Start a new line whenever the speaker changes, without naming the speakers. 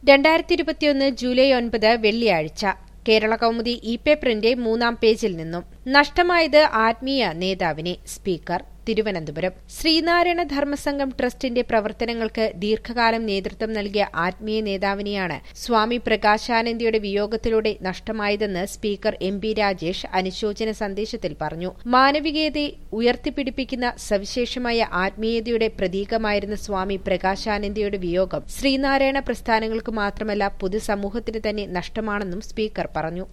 രണ്ടായിരത്തി ഇരുപത്തിയൊന്ന് ജൂലൈ ഒൻപത് വെള്ളിയാഴ്ച കേരള കൗമുദി ഇ പേപ്പറിന്റെ മൂന്നാം പേജിൽ നിന്നും നഷ്ടമായത് ആത്മീയ നേതാവിനെ സ്പീക്കർ തിരുവനന്തപുരം ശ്രീനാരായണ ധർമ്മസംഘം ട്രസ്റ്റിന്റെ പ്രവർത്തനങ്ങൾക്ക് ദീർഘകാലം നേതൃത്വം നൽകിയ ആത്മീയ നേതാവിനെയാണ് സ്വാമി പ്രകാശാനന്ദയുടെ വിയോഗത്തിലൂടെ നഷ്ടമായതെന്ന് സ്പീക്കർ എം പി രാജേഷ് അനുശോചന സന്ദേശത്തിൽ പറഞ്ഞു മാനവികതയെ ഉയർത്തിപ്പിടിപ്പിക്കുന്ന സവിശേഷമായ ആത്മീയതയുടെ പ്രതീകമായിരുന്ന സ്വാമി പ്രകാശാനന്ദയുടെ വിയോഗം ശ്രീനാരായണ പ്രസ്ഥാനങ്ങൾക്ക് മാത്രമല്ല പൊതുസമൂഹത്തിന് തന്നെ നഷ്ടമാണെന്നും സ്പീക്കർ പറഞ്ഞു